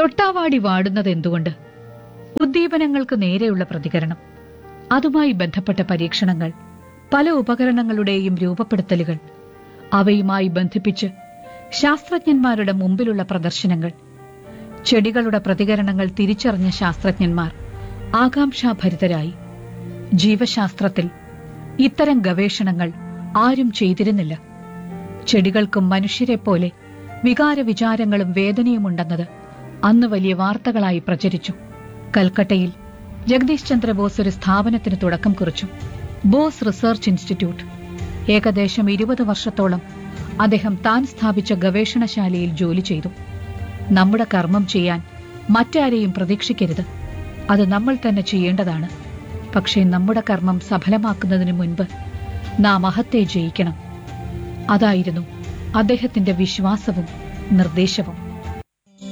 തൊട്ടാവാടി വാടുന്നത് എന്തുകൊണ്ട് ഉദ്ദീപനങ്ങൾക്ക് നേരെയുള്ള പ്രതികരണം അതുമായി ബന്ധപ്പെട്ട പരീക്ഷണങ്ങൾ പല ഉപകരണങ്ങളുടെയും രൂപപ്പെടുത്തലുകൾ അവയുമായി ബന്ധിപ്പിച്ച് ശാസ്ത്രജ്ഞന്മാരുടെ മുമ്പിലുള്ള പ്രദർശനങ്ങൾ ചെടികളുടെ പ്രതികരണങ്ങൾ തിരിച്ചറിഞ്ഞ ശാസ്ത്രജ്ഞന്മാർ ആകാംക്ഷാഭരിതരായി ജീവശാസ്ത്രത്തിൽ ഇത്തരം ഗവേഷണങ്ങൾ ആരും ചെയ്തിരുന്നില്ല ചെടികൾക്കും മനുഷ്യരെ പോലെ വികാര വിചാരങ്ങളും വേദനയുമുണ്ടെന്നത് അന്ന് വലിയ വാർത്തകളായി പ്രചരിച്ചു കൽക്കട്ടയിൽ ജഗദീഷ് ചന്ദ്ര ബോസ് ഒരു സ്ഥാപനത്തിന് തുടക്കം കുറിച്ചു ബോസ് റിസർച്ച് ഇൻസ്റ്റിറ്റ്യൂട്ട് ഏകദേശം ഇരുപത് വർഷത്തോളം അദ്ദേഹം താൻ സ്ഥാപിച്ച ഗവേഷണശാലയിൽ ജോലി ചെയ്തു നമ്മുടെ കർമ്മം ചെയ്യാൻ മറ്റാരെയും പ്രതീക്ഷിക്കരുത് അത് നമ്മൾ തന്നെ ചെയ്യേണ്ടതാണ് പക്ഷേ നമ്മുടെ കർമ്മം സഫലമാക്കുന്നതിന് മുൻപ് നാം അഹത്തെ ജയിക്കണം അതായിരുന്നു അദ്ദേഹത്തിന്റെ വിശ്വാസവും നിർദ്ദേശവും